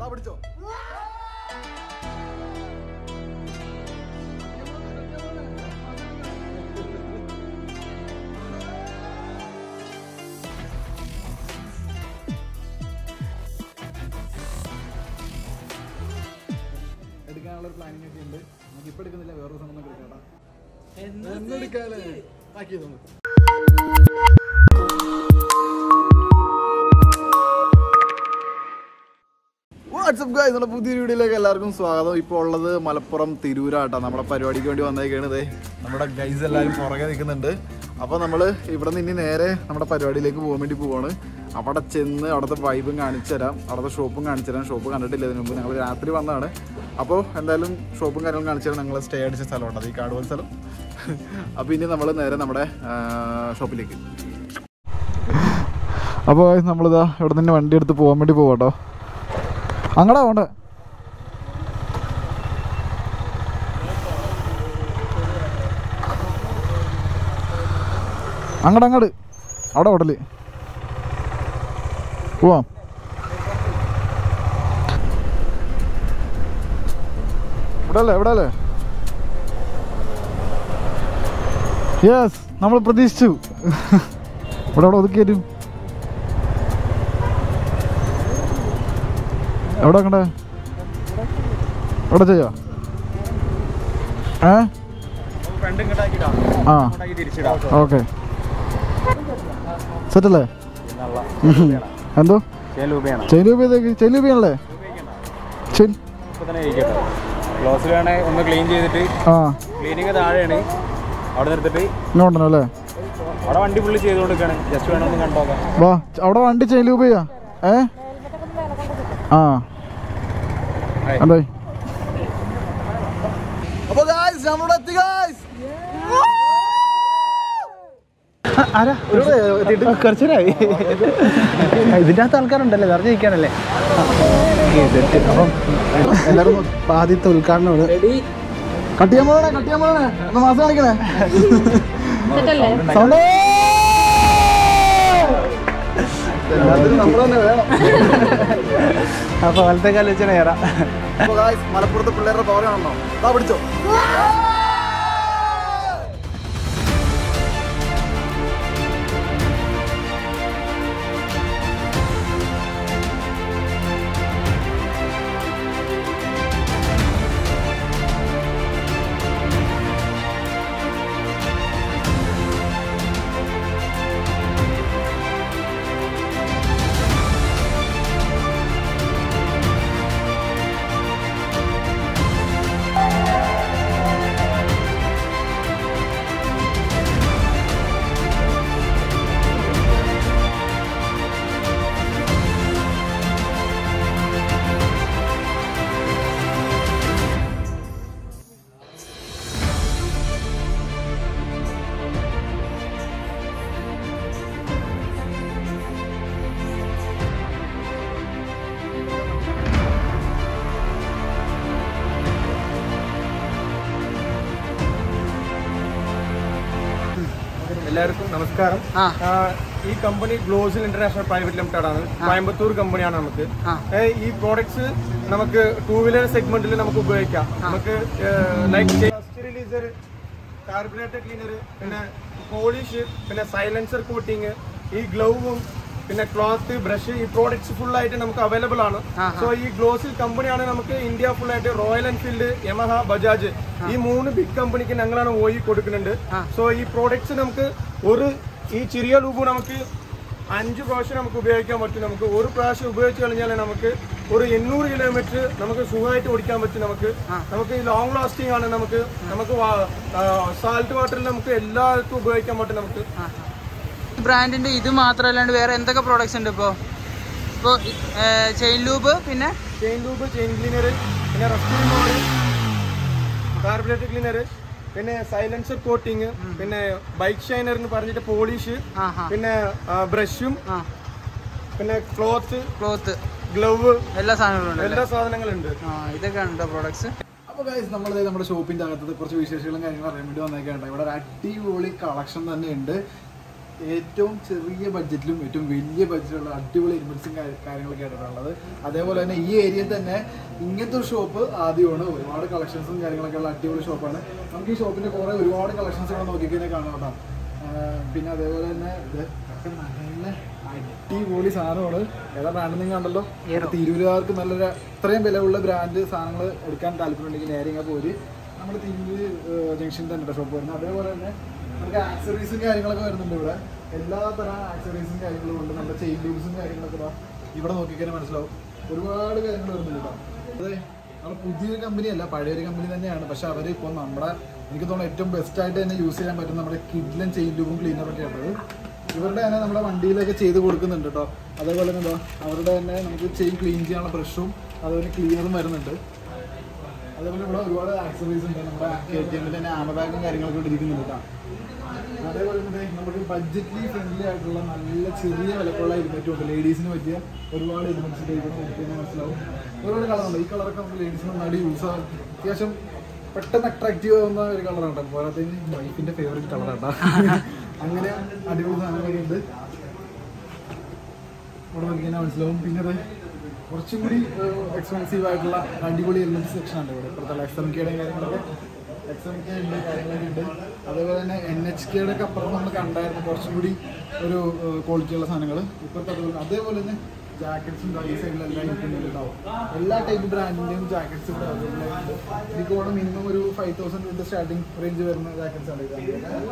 പിടിച്ചോ എടുക്കാനുള്ള ഒരു പ്ലാനിങ് ഒക്കെ ഉണ്ട് നമുക്ക് ഇപ്പൊ എടുക്കുന്നില്ല വേറെ ദിവസം നമുക്ക് എടുക്കാം എന്നെടുക്കാല്ലേ ആക്കിയത് നമുക്ക് വാട്സപ്പ് ഗായ് നമ്മുടെ പുതിയൊരു വീഡിയോയിലേക്ക് എല്ലാവർക്കും സ്വാഗതം ഇപ്പോൾ ഉള്ളത് മലപ്പുറം തിരൂരാട്ടോ നമ്മുടെ പരിപാടിക്ക് വേണ്ടി വന്നേക്കണത് നമ്മുടെ ഗൈസ് എല്ലാവരും പുറകെ നിൽക്കുന്നുണ്ട് അപ്പോൾ നമ്മൾ ഇവിടെ നിന്ന് ഇനി നേരെ നമ്മുടെ പരിപാടിയിലേക്ക് പോകാൻ വേണ്ടി പോവാണ് അവിടെ ചെന്ന് അവിടുത്തെ വൈബും കാണിച്ചു തരാം അവിടുത്തെ ഷോപ്പും കാണിച്ചു തരാം ഷോപ്പ് കണ്ടിട്ടില്ല ഇതിനു മുമ്പ് ഞങ്ങൾ രാത്രി വന്നതാണ് അപ്പോൾ എന്തായാലും ഷോപ്പും കാര്യങ്ങളും കാണിച്ചു തരാം ഞങ്ങൾ സ്റ്റേ അടിച്ച സ്ഥലമുണ്ട് അത് ഈ കാടുപോൽ സ്ഥലം അപ്പോൾ ഇനി നമ്മൾ നേരെ നമ്മുടെ ആ, ഷോപ്പിലേക്ക് അപ്പോൾ നമ്മളിതാ ഇവിടെ നിന്ന് വണ്ടി എടുത്ത് പോകാൻ വേണ്ടി പോവാട്ടോ അങ്ങടാ പോണ്ട അങ്ങട് അങ്ങട് അവിടെ ഓടല് പോവാം ഇവിടെ അല്ലേ ഇവിടെ അല്ലേ യെസ് നമ്മൾ പ്രതീക്ഷിച്ചു ഇവിടെ അവിടെ ഒതുക്കി തരും എവിടെ കണ്ടേ എവിടെ ചെയ്യാ ഏ ആ ഓക്കെ സെറ്റല്ലേ എന്തോ ചെയിൻ രൂപ ഏതേക്ക് ചെയിൻ രൂപയാണല്ലേ ചെയിൻ ഗ്ലോസിൽ വേണേ ഒന്ന് ക്ലീൻ ചെയ്തിട്ട് ആ ക്ലീനിങ് താഴെയാണ് അവിടെ നിർത്തിട്ട് ഇങ്ങോട്ടല്ലോ അല്ലേ അവിടെ വണ്ടി ഫുള്ള് ചെയ്തുകൊടുക്കാണ് ജസ്റ്റ് വേണം ഒന്ന് കണ്ടോക്കാം വാ അവിടെ വണ്ടി ചെയിൻ രൂപയാ ഏ ആ എന്തായി അപ്പൊ ഗായ്സ് നമ്മുടെ എത്തി ഗായ്സ് കുറച്ചേരായി ഇതിൻ്റെ അകത്ത് ആൾക്കാരുണ്ടല്ലേ നിറഞ്ഞു നിൽക്കാനല്ലേ അപ്പം എല്ലാവരും ആദ്യത്തെ ഉദ്ഘാടനമാണ് കട്ട് ചെയ്യാൻ പോകണേ കട്ട് ചെയ്യാൻ പോകണേ ഒന്ന് മാസം കാണിക്കണേ സൗണ്ട് എല്ലാത്തിനും നമ്മൾ തന്നെ വേണം അപ്പോൾ വലത്തെ കാലം വെച്ചാൽ കയറാം അപ്പൊ guys, മലപ്പുറത്തെ പിള്ളേരുടെ പവർ ആണല്ലോ അതാ പിടിച്ചോ എല്ലാവർക്കും നമസ്കാരം ആ, ഈ company Glossil international private limited ആണ് കോയമ്പത്തൂർ കമ്പനിയാണ് നമുക്ക് ഏ, ഈ പ്രോഡക്ട്സ് നമുക്ക് ടൂ വീലർ സെഗ്മെന്റിൽ നമുക്ക് ഉപയോഗിക്കാം നമുക്ക് ലൈക്ക് റിലീസർ കാർബറേറ്റർ ക്ലീനർ പിന്നെ പോളിഷ് പിന്നെ സൈലൻസർ കോട്ടിങ് ഈ ഗ്ലൗവും പിന്നെ ക്ലോത്ത് ബ്രഷ് ഈ പ്രോഡക്ട്സ് ഫുൾ ആയിട്ട് നമുക്ക് അവൈലബിൾ ആണ് സോ ഈ ഗ്ലോസിൽ കമ്പനിയാണ് നമുക്ക് ഇന്ത്യ ഫുൾ ആയിട്ട് റോയൽ എൻഫീൽഡ് യമഹ ബജാജ് ഈ മൂന്ന് ബിഗ് കമ്പനിക്ക് ഞങ്ങളാണ് ഓയി കൊടുക്കുന്നുണ്ട് സോ ഈ പ്രോഡക്ട്സ് നമുക്ക് ഒരു ഈ ചെറിയ ലൂബ് നമുക്ക് അഞ്ച് പ്രാവശ്യം നമുക്ക് ഉപയോഗിക്കാൻ പറ്റും നമുക്ക് ഒരു പ്രാവശ്യം ഉപയോഗിച്ച് കഴിഞ്ഞാൽ നമുക്ക് ഒരു എണ്ണൂറ് കിലോമീറ്റർ നമുക്ക് സുഖമായിട്ട് ഓടിക്കാൻ പറ്റും നമുക്ക് നമുക്ക് ലോങ് ലാസ്റ്റിംഗ് ആണ് നമുക്ക് നമുക്ക് സാൾട്ട് വാട്ടറിൽ നമുക്ക് എല്ലാവർക്കും ഉപയോഗിക്കാൻ പറ്റും നമുക്ക് ബ്രാൻഡിന്റെ ഇത് മാത്രമല്ലാണ്ട് വേറെ എന്തൊക്കെ പ്രോഡക്ട്സ് ഉണ്ട് ഇപ്പോൾ ഇപ്പോൾ ചെയിൻ ലൂബ് പിന്നെ ചെയിൻ ലൂബ് ചെയിൻ ക്ലീനർ പിന്നെ റെസ്റ്റിംഗ് മോഡ് കാർബറേറ്റർ ക്ലീനർ പിന്നെ സൈലൻസർ കോട്ടിങ് പിന്നെ ബൈക്ക് ഷൈനർ എന്ന് പറഞ്ഞിട്ട് പോളിഷ് ആ ഹാ പിന്നെ ബ്രഷും ആ പിന്നെ ക്ലോത്ത് ക്ലോത്ത് ഗ്ലൗവ് എല്ലാ സാധനങ്ങളും ഉണ്ട് എല്ലാ സാധനങ്ങളുണ്ട് ആ ഇതൊക്കെയാണ് കേട്ടോ പ്രോഡക്ട്സ് അപ്പൊ ഗൈസ് നമ്മൾ നമ്മുടെ ഷോപ്പിന്റെ അകത്തത് കുറച്ച് വിശേഷങ്ങളും കാര്യങ്ങളും അറിയാൻ വേണ്ടി വന്നേക്കാണ്ട് ഇവിടെ ഒരു അടിപൊളി കളക്ഷൻ തന്നെ ഉണ്ട് ഏറ്റവും ചെറിയ ബഡ്ജറ്റിലും ഏറ്റവും വലിയ ബഡ്ജറ്റിലുള്ള അടിപൊളി എലിമെന്റ്സും കാര്യങ്ങളൊക്കെ ആയിട്ടുള്ളത് അതേപോലെ തന്നെ ഈ ഏരിയയിൽ തന്നെ ഇങ്ങനത്തെ ഒരു ഷോപ്പ് ആദ്യമാണ് ഒരുപാട് കളക്ഷൻസും കാര്യങ്ങളൊക്കെ ഉള്ള അടിപൊളി ഷോപ്പാണ് നമുക്ക് ഈ ഷോപ്പിന്റെ കുറെ ഒരുപാട് കളക്ഷൻസ് ഇവിടെ നോക്കിക്കഴിഞ്ഞാൽ കാണാം കേട്ടോ ആഹ് പിന്നെ അതേപോലെ തന്നെ ഇത് ഒക്കെ നല്ല അടിപൊളി സാധനമാണ് ഏതാ ബ്രാൻഡ് നിങ്ങൾ കണ്ടല്ലോ തിരൂരുകാർക്ക് നല്ലൊരു ഇത്രയും വിലയുള്ള ബ്രാൻഡ് സാധനങ്ങൾ എടുക്കാൻ താല്പര്യമുണ്ടെങ്കിൽ നേരെ ഇങ്ങനെ പോര് നമ്മുടെ തിരൂര് ജംഗ്ഷനിൽ തന്നെ ഷോപ്പ് വരുന്നത് അതേപോലെ തന്നെ നമുക്ക് ആക്സറീസും കാര്യങ്ങളൊക്കെ വരുന്നുണ്ട് ഇവിടെ എല്ലാ തരം ആക്സറീസും കാര്യങ്ങളും ഉണ്ട് നമ്മുടെ ചെയിൻ ലൂബ്സും കാര്യങ്ങളൊക്കെ ദാ ഇവിടെ നോക്കിക്കഴിഞ്ഞാൽ മനസ്സിലാവും ഒരുപാട് കാര്യങ്ങൾ വരുന്നുണ്ട് കേട്ടോ അതെ നമ്മുടെ പുതിയൊരു കമ്പനി അല്ല പഴയൊരു കമ്പനി തന്നെയാണ് പക്ഷെ അവർ ഇപ്പോൾ നമ്മുടെ എനിക്ക് തോന്നുന്നു ഏറ്റവും ബെസ്റ്റ് ആയിട്ട് തന്നെ യൂസ് ചെയ്യാൻ പറ്റും നമ്മുടെ കിഡ്ലൻ ചെയിൻ ലൂബും ക്ലീനറും ഒക്കെ ഉള്ളത് ഇവരുടെ തന്നെ നമ്മുടെ വണ്ടിയിലൊക്കെ ചെയ്ത് കൊടുക്കുന്നുണ്ട് കേട്ടോ അതേപോലെ തന്നെ എന്താ അവരുടെ തന്നെ നമുക്ക് ചെയിൻ ക്ലീൻ ചെയ്യാനുള്ള ബ്രഷും അതുപോലെ ക്ലീനറും വരുന്നുണ്ട് അതേപോലെ ഇവിടെ ഒരുപാട് ആക്സറീസ് ഉണ്ട് നമ്മുടെ കെ ടി എമ്മിന്റെ തന്നെ ആമബാഗും കാര്യങ്ങളൊക്കെ ഇവിടെ ഇരിക്കുന്നുണ്ട് കേട്ടോ അതേപോലെ തന്നെ നമുക്ക് ബഡ്ജറ്റ്ലി ഫ്രണ്ട്ലി ആയിട്ടുള്ള നല്ല ചെറിയ വിലക്കുള്ള ഹെൽമെറ്റും ഉണ്ട് ലേഡീസിന് പറ്റിയ ഒരുപാട് ഹെൽമെറ്റ്സ് ഉണ്ട് ഇവിടെ നോക്കിയാൽ മനസ്സിലാവും ഒരുപാട് കളറുണ്ട് ഈ കളറൊക്കെ നമുക്ക് ലേഡീസിന് നന്നായിട്ട് യൂസ് ആവും അത്യാവശ്യം പെട്ടെന്ന് അട്രാക്റ്റീവ് ആവുന്ന ഒരു കളറാണ് കേട്ടോ പോരാത്തതിന് വൈഫിന്റെ ഫേവറേറ്റ് കളറാട്ടോ അങ്ങനെ അടിപൊളി സാധനങ്ങളൊക്കെ ഉണ്ട് ഇവിടെ നോക്കിയാൽ മനസ്സിലാവും പിന്നെ അത് കുറച്ചും കൂടി എക്സ്പെൻസീവ് ആയിട്ടുള്ള അടിപൊളി എലിമെന്റ് സെക്ഷൻ ഉണ്ട് ഇവിടെ ഇപ്പോഴത്തെ എക്സ് എം കെയുടെ കാര്യങ്ങളൊക്കെ എക്സ് എം കെ ഉണ്ട് കാര്യങ്ങളൊക്കെ ഉണ്ട് അതേപോലെ തന്നെ എൻ എച്ച് കെയുടെ ഒക്കെ അപ്പുറം നമ്മൾ കണ്ടായിരുന്നു കുറച്ചും കൂടി ഒരു ക്വാളിറ്റി ഉള്ള സാധനങ്ങൾ ഇപ്പോഴത്തെ അതുപോലെ അതേപോലെ തന്നെ ജാക്കറ്റ്സും ഈ സൈഡിലെല്ലാം ഇരിക്കുന്നുണ്ട് ഉണ്ടാവും എല്ലാ ടൈപ്പ് ബ്രാൻഡിന്റെയും ജാക്കറ്റ്സ് ഇവിടെ അവൈലബിൾ ആയിട്ടുണ്ട് എനിക്ക് തോന്നുന്നു മിനിമം ഒരു ഫൈവ് തൗസൻഡ് തൊട്ട് സ്റ്റാർട്ടിംഗ് റേഞ്ച് വരുന്ന ജാക്കറ്റ്സ് ആണ് ഇത്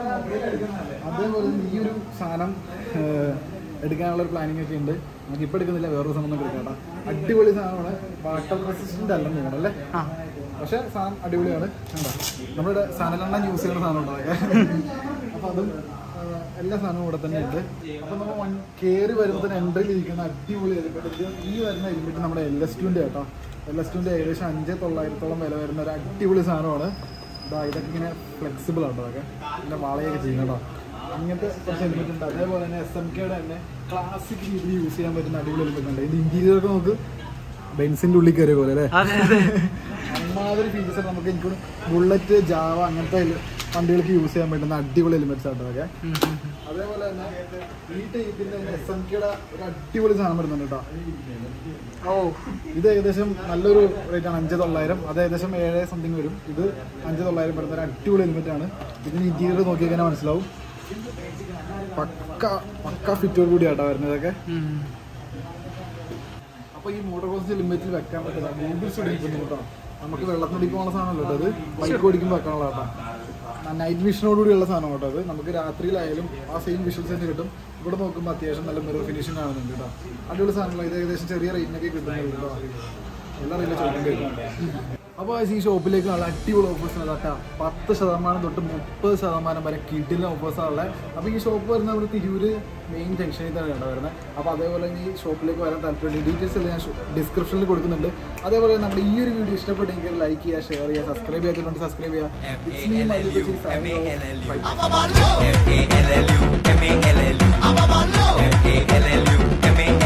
അതേപോലെ തന്നെ ഈ ഒരു സാധനം ഏഹ്, എടുക്കാനുള്ള ഒരു പ്ലാനിങ് ഒക്കെ ഉണ്ട് നമുക്ക് ഇപ്പൊ എടുക്കുന്നില്ല വേറൊരു സാധനം നമുക്ക് എടുക്കാം കേട്ടോ അടിപൊളി സാധനമാണ് വാട്ടർ റെസിസ്റ്റന്റ് അല്ലെന്ന് തോന്നുന്നു അല്ലേ പക്ഷെ സാധനം അടിപൊളിയാണ് കണ്ടോ നമ്മുടെ സാധനം യൂസ് ചെയ്യുന്ന സാധനം ഉണ്ടാകുക അപ്പൊ അതും ആ, എല്ലാ സാധനവും ഇവിടെ തന്നെ ഉണ്ട് അപ്പൊ നമ്മൾ വൺ കയറി വരുമ്പോൾ തന്നെ എൻട്രിയിൽ ഇരിക്കുന്ന അടിപൊളി എലിമെന്റ് ഈ വരുന്ന എലിമെന്റ് നമ്മുടെ എൽ എസ് ടുവിന്റെ കേട്ടോ എൽ എസ് ടുവിന്റെ ഏകദേശം അഞ്ച് തൊള്ളായിരത്തോളം വില വരുന്ന ഒരു അടിപൊളി സാധനമാണ് ഇതാ ഇതൊക്കെ ഇങ്ങനെ ഫ്ലെക്സിബിൾ ആട്ടോ അതൊക്കെ ഇങ്ങനെ വാളയൊക്കെ ചെയ്യുന്ന കേട്ടോ അങ്ങനത്തെ കുറച്ച് എലിമെന്റ് ഉണ്ട് അതേപോലെ തന്നെ എസ് എം കെയുടെ തന്നെ ക്ലാസിക് രീതിയിൽ യൂസ് ചെയ്യാൻ പറ്റുന്ന അടിപൊളി എലിമെന്റ് ഉണ്ട് ഇതിന്റെ ഇന്റീരിയർ ഒക്കെ നമുക്ക് ബെൻസിന്റെ ഉള്ളിൽ കയറിയ പോലെ അല്ലേ അതെ അതെ അമ്മാതിരി ഫീച്ചേഴ്സ് നമുക്ക് എനിക്ക് ബുള്ളറ്റ് ജാവ അങ്ങനത്തെ എല് വണ്ടികൾക്ക് യൂസ് ചെയ്യാൻ പറ്റുന്ന അടിപൊളി എലിമെന്റ്സ് ആട്ടോ അതൊക്കെ അതേപോലെ തന്നെ ഈ ടൈപ്പിന്റെ എസ് എം കെയുടെ ഒരു അടിപൊളി സാധനം വരുന്നുണ്ട് കേട്ടോ ഓ ഇത് ഏകദേശം നല്ലൊരു റേറ്റ് ആണ് അഞ്ച് തൊള്ളായിരം അത് ഏകദേശം ഏഴ് സംതിങ് വരും ഇത് അഞ്ച് തൊള്ളായിരം വരുന്ന ഒരു അടിപൊളി എലിമെന്റ് ആണ് ഇതിന് ഇന്റീരിയർ നോക്കി കഴിഞ്ഞാൽ മനസ്സിലാവും പക്ക പക്ക ഫിറ്റോട് കൂടിയാട്ടോ വരുന്നതൊക്കെ ഉം. അപ്പൊ ഈ മോട്ടോർ കോഴ്സ് ലിമിറ്റിൽ വെക്കാൻ പറ്റില്ല ഗൂഗിൾ സ്റ്റഡി കേട്ടോ നമുക്ക് വെള്ളത്തിനടി പോകുന്ന സാധനമല്ലോ കേട്ടോ അത് ബൈക്ക് ഓടിക്കുമ്പോൾ വെക്കാനുള്ള കേട്ടോ നൈറ്റ് വിഷനോട് കൂടിയുള്ള സാധനം കേട്ടോ അത് നമുക്ക് രാത്രിയിലായാലും ആ സെയിം വിഷ്വൽസ് തന്നെ കിട്ടും ഇവിടെ നോക്കുമ്പോൾ അത്യാവശ്യം നല്ല മിറർ ഫിനിഷിംഗ് കാണുന്നുണ്ട് കേട്ടോ അടിപൊളി സാധനങ്ങൾ ഇത് ഏകദേശം ചെറിയ റേറ്റിനൊക്കെ കിട്ടുന്നുള്ളൂ കേട്ടോ എല്ലാ റേറ്റിലും ചോദിക്കേണ്ടി അപ്പോൾ ഈ ഷോപ്പിലേക്ക് നല്ല അടിപൊളി ഓഫേഴ്സ് അതാ പത്ത് ശതമാനം തൊട്ട് മുപ്പത് ശതമാനം വരെ കിഡിലെ ഓഫേഴ്സാണ് ഉള്ളത് അപ്പോൾ ഈ ഷോപ്പ് വരുന്നത് നമ്മുടെ തിരൂര് മെയിൻ ജംഗ്ഷനിൽ തന്നെയാണ് വരുന്നത് അപ്പോൾ അതേപോലെ തന്നെ ഈ ഷോപ്പിലേക്ക് വരാൻ താല്പര്യം ഡീറ്റെയിൽസ് എല്ലാം ഞാൻ ഡിസ്ക്രിപ്ഷനിൽ കൊടുക്കുന്നുണ്ട് അതേപോലെ തന്നെ നമ്മുടെ ഈ ഒരു വീഡിയോ ഇഷ്ടപ്പെട്ടെങ്കിൽ ലൈക്ക് ചെയ്യുക ഷെയർ ചെയ്യുക സബ്സ്ക്രൈബ് ചെയ്യാത്തതുകൊണ്ട് സബ്സ്ക്രൈബ് ചെയ്യുക It's me, Mali Bajaj, signing off. Bye. M-A-L-L-U, M-A-L-L-U, M-A-L-L-U, M-A-L-L-U, M-A-L-L-U, M-A-L-L-U.